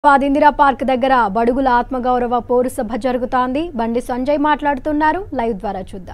Hyderabad Indira park దగ్గర బడుగుల ఆత్మగౌరవ పౌర సభ జరుగుతోంది బండి సంజయ్ మాట్లాడుతున్నారు లైవ్ ద్వారా చూద్దాం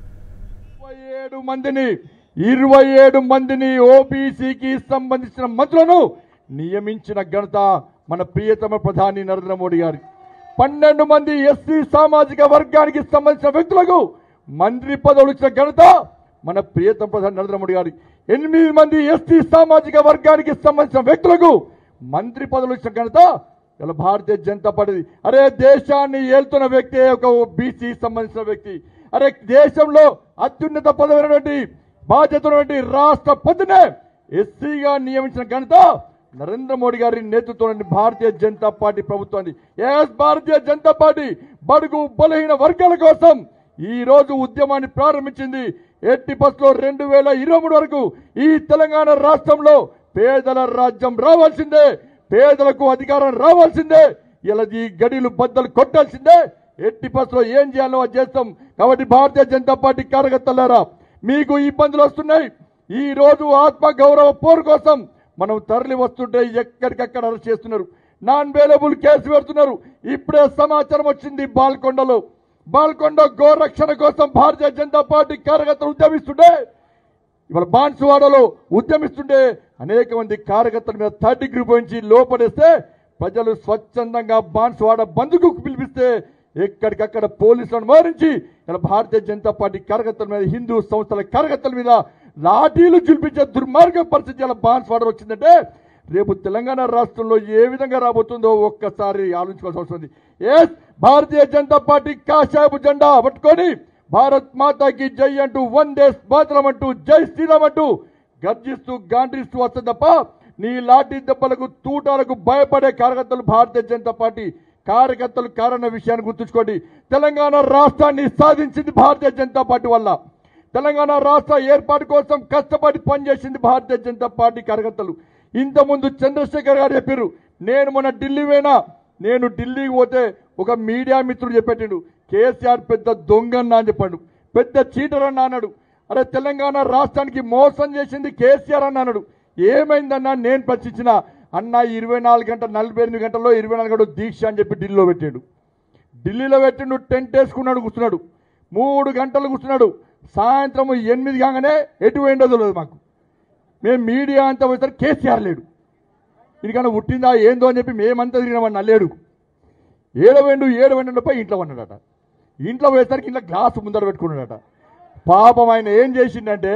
ఇరవై ఏడు మందిని ఇరవై ఏడు మందిని ఓబీసీకి సంబంధించిన మంత్రులను నియమించిన ఘనత మన ప్రియతమ ప్రధాని నరేంద్ర మోడీ గారి పన్నెండు మంది ఎస్సీ సామాజిక వర్గానికి సంబంధించిన వ్యక్తులకు మంత్రి పదవులు ఇచ్చిన ఘనత మన ప్రియతమ ప్రధాని నరేంద్ర మోడీ గారి ఎనిమిది మంది ఎస్టీ సామాజిక వర్గానికి సంబంధించిన వ్యక్తులకు మంత్రి పదవులు ఇచ్చిన ఘనత ఇలా భారతీయ జనతా పార్టీ అరే దేశాన్ని ఏలుతున్న వ్యక్తి ఒక బీసీ సంబంధించిన వ్యక్తి అరే దేశంలో అత్యున్నత పదమైనటువంటి బాధ్యత ఉన్నటువంటి రాష్ట్రపతినే ఎస్సీగా నియమించిన ఘనత నరేంద్ర మోడీ గారి నేతృత్వంలోని భారతీయ జనతా పార్టీ ప్రభుత్వాన్ని ఎస్ భారతీయ జనతా పార్టీ బడుగు బలహీన వర్గాల కోసం ఈ రోజు ఉద్యమాన్ని ప్రారంభించింది ఎట్టి బస్సులో రెండు వేల ఇరవై మూడు వరకు ఈ తెలంగాణ రాష్ట్రంలో పేదల రాజ్యం రావాల్సిందే పేదలకు అధికారం రావాల్సిందే ఇలా ఈ గడిలు బద్దలు కొట్టాల్సిందే ఎట్టి బస్సులో ఏం చేయాలో అది చేస్తాం కాబట్టి భారతీయ జనతా పార్టీ కార్యకర్తలారా మీకు ఇబ్బందులు వస్తున్నాయి ఈ రోజు ఆత్మ గౌరవ పోరు కోసం మనం తరలి వస్తుంటే ఎక్కడికక్కడ అరెస్ట్ చేస్తున్నారు నాన్ వేలబుల్ కేసు పెడుతున్నారు ఇప్పుడే సమాచారం వచ్చింది బాల్కొండలో బాల్కొండ గోరక్షణ కోసం భారతీయ జనతా పార్టీ కార్యకర్తలు ఉద్యమిస్తుంటే ఇవాళ బాన్సువాడలో ఉద్యమిస్తుంటే అనేక మంది కార్యకర్తల మీద థర్డ్ డిగ్రీ పోయించి లోపడేస్తే ప్రజలు స్వచ్ఛందంగా బాన్సువాడ బంధుకు పిలిపిస్తే ఎక్కడికక్కడ పోలీసులను మోరించి ఇలా భారతీయ జనతా పార్టీ కార్యకర్తల మీద హిందూ సంస్థల కార్యకర్తల మీద లాఠీలు చూపించే దుర్మార్గ పరిస్థితి ఇలా బాన్సువాడ వచ్చిందంటే రేపు తెలంగాణ రాష్ట్రంలో ఏ విధంగా రాబోతుందో ఒక్కసారి ఆలోచించుకోవాల్సి వస్తుంది ఎస్ భారతీయ జనతా పార్టీ కాషాయపు జెండా పట్టుకొని భారత్ మాతాకి జై అంటూ వందే మాతరం అంటూ జై శ్రీరామ్ అంటూ గర్జిస్తూ గాండ్రిస్తూ వస్తుంది తప్ప నీ లాఠీ దెబ్బలకు తూటాలకు భయపడే కార్యకర్తలు భారతీయ జనతా పార్టీ కార్యకర్తలు కారణ విషయాన్ని గుర్తుంచుకోండి తెలంగాణ రాష్ట్రాన్ని సాధించింది భారతీయ జనతా పార్టీ వల్ల తెలంగాణ రాష్ట్ర ఏర్పాటు కోసం కష్టపడి పనిచేసింది భారతీయ జనతా పార్టీ కార్యకర్తలు ఇంతకుముందు చంద్రశేఖర్ గారు చెప్పారు నేను మొన్న ఢిల్లీ పోయినా నేను ఢిల్లీకి పోతే ఒక మీడియా మిత్రుడు చెప్పేటండు కేసీఆర్ పెద్ద దొంగన్న అని చెప్పాడు పెద్ద చీటర్ అన్న అన్నాడు అరే తెలంగాణ రాష్ట్రానికి మోసం చేసింది కేసీఆర్ అన్న అన్నాడు ఏమైందన్నా నేను ప్రశ్నించిన అన్న ఇరవై నాలుగు గంటల నలభై ఎనిమిది గంటల్లో ఇరవై నాలుగు గంటలు దీక్ష అని చెప్పి ఢిల్లీలో పెట్టాడు ఢిల్లీలో పెట్టిండు టెంట్ వేసుకున్నాడు కూర్చున్నాడు మూడు గంటలు కూర్చున్నాడు సాయంత్రం ఎనిమిది కాగానే ఎటు పోయిండో తెలియదు మాకు మేము మీడియా అంతా పోయేసరికి కేసీఆర్ లేడు ఇదికన్నా పుట్టిందా ఏందో అని చెప్పి మేమంతా తిరిగినామని నల్లేడు ఏడవేండు ఏడవేండు పోయి ఇంట్లో ఉన్నాడట ఇంట్లో పోయేసరికి ఇంట్లో గ్లాసు ముందర పెట్టుకున్నాడట పాపం ఆయన ఏం చేసిండంటే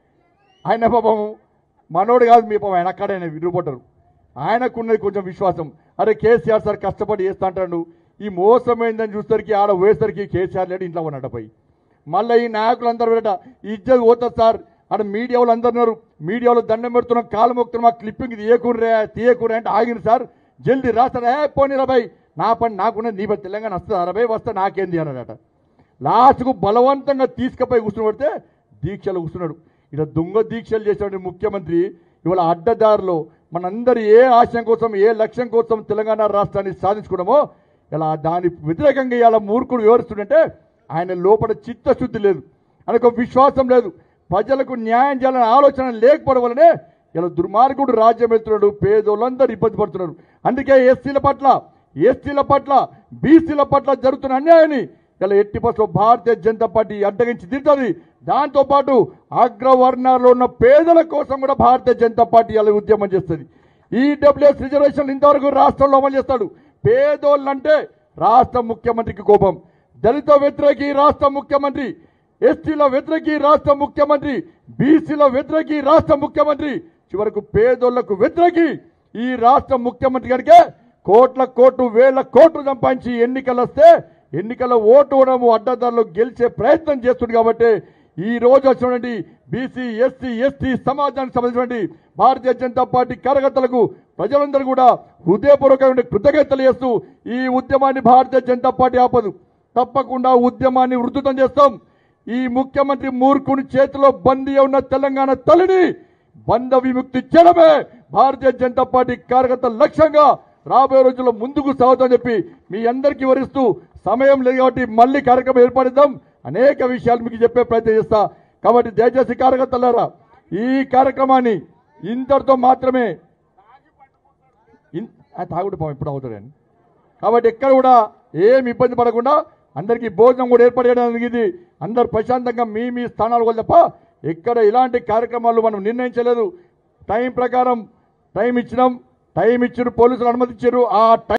ఆయన పాపం మనోడు కాదు మీ పాపం ఆయన అక్కడే రిపోర్టరు ఆయనకున్నది కొంచెం విశ్వాసం అరే కేసీఆర్ సార్ కష్టపడి చేస్తా అంటాడు ఈ మోసమైందని చూసరికి ఆడ పోయేసరికి కేసీఆర్ లేడు ఇంట్లో ఉన్నాడట పోయి మళ్ళీ ఈ నాయకులు అందరూ పెట్ట ఇజ్జత్ పోతుంది సార్ ఆడ మీడియా వాళ్ళు అందరు ఉన్నారు మీడియాలో దండం పెడుతున్నాం కాలు మొక్కుతున్నాం మా క్లిప్పింగ్ తీయకూడరే తీయకూడరే అంటే ఆగింది సార్ జల్దీ రాస్తాడు ఏ పోనీ రాబాయ్ నా పని నాకున్నది నీ పని తెలంగాణ వస్తుంది అరవై వస్తే నాకేంది అన్నాడట లాస్ట్కు బలవంతంగా తీసుకుపోయి కూర్చుని దీక్షలు కూర్చున్నాడు ఇక్కడ దొంగ దీక్షలు చేసినటువంటి ముఖ్యమంత్రి ఇవాళ అడ్డదారిలో మనందరి ఏ ఆశయం కోసం ఏ లక్ష్యం కోసం తెలంగాణ రాష్ట్రాన్ని సాధించుకున్నామో ఇలా దాని వ్యతిరేకంగా ఇలా మూర్ఖుడు వివరిస్తుంటే ఆయన లోపల చిత్తశుద్ధి లేదు ఆయనకు విశ్వాసం లేదు ప్రజలకు న్యాయం చేయాలనే ఆలోచన లేకపోవడం వల్లనే ఇలా దుర్మార్గుడు రాజ్యం వెళ్తున్నాడు పేదోళ్ళందరూ ఇబ్బంది పడుతున్నారు అందుకే ఎస్సీల పట్ల ఎస్టీల పట్ల బీసీల పట్ల జరుగుతున్న అన్యాయాన్ని ఇలా ఎట్టి బస్సులో భారతీయ జనతా పార్టీ అడ్డగించి తింటుంది దాంతోపాటు అగ్రవర్ణాల్లో ఉన్న పేదల కోసం కూడా భారతీయ జనతా పార్టీ ఇలా ఉద్యమం చేస్తుంది ఈడబ్ల్యూఎస్ రిజర్వేషన్ ఇంతవరకు రాష్ట్రంలో అమలు చేస్తాడు పేదోళ్ళంటే రాష్ట్ర ముఖ్యమంత్రికి కోపం దళిత వ్యతిరేకి రాష్ట్ర ముఖ్యమంత్రి ఎస్టీల వ్యతిరేకి రాష్ట్ర ముఖ్యమంత్రి బీసీల వ్యతిరేకి రాష్ట్ర ముఖ్యమంత్రి చివరకు పేదోళ్లకు వ్యతిరేకి ఈ రాష్ట్ర ముఖ్యమంత్రి గారికి కోట్ల కోట్లు వేల కోట్లు సంపాదించి ఎన్నికలు వస్తే ఎన్నికల ఓటు ఓడము అడ్డదారులు గెలిచే ప్రయత్నం చేస్తుంది కాబట్టి ఈ రోజు వచ్చినటువంటి బీసీ ఎస్సీ ఎస్టీ సమాజానికి సంబంధించినటువంటి భారతీయ జనతా పార్టీ కార్యకర్తలకు ప్రజలందరూ కూడా హృదయపూర్వకమైన కృతజ్ఞతలు చేస్తూ ఈ ఉద్యమాన్ని భారతీయ జనతా పార్టీ ఆపదు తప్పకుండా ఉద్యమాన్ని ఉధృతం చేస్తాం ఈ ముఖ్యమంత్రి మూర్ఖుని చేతిలో బందీ ఉన్న తెలంగాణ తల్లిని బంధ విముక్తి చేయడమే భారతీయ జనతా పార్టీ కార్యకర్తల లక్ష్యంగా రాబోయే రోజుల్లో ముందుకు సాగుతామని చెప్పి మీ అందరికీ వివరిస్తూ సమయం లేదు కాబట్టి మళ్ళీ కార్యక్రమం ఏర్పడిద్దాం అనేక విషయాలు మీకు చెప్పే ప్రయత్నం చేస్తా కాబట్టి దయచేసి కార్యకర్తలారా ఈ కార్యక్రమాన్ని ఇంతటితో మాత్రమే ఇన్- ఆ తాగుడు పాపం ఎప్పుడు అవుతాడని కాబట్టి ఎక్కడ కూడా ఏం ఇబ్బంది పడకుండా అందరికీ భోజనం కూడా ఏర్పాటు చేయడానికి ఇది అందరు ప్రశాంతంగా మీ మీ స్థానాలు కూడా తప్ప ఎక్కడ ఇలాంటి కార్యక్రమాలు మనం నిర్ణయించలేదు టైం ప్రకారం టైం ఇచ్చినాం టైం ఇచ్చారు పోలీసులు అనుమతించారు ఆ టైం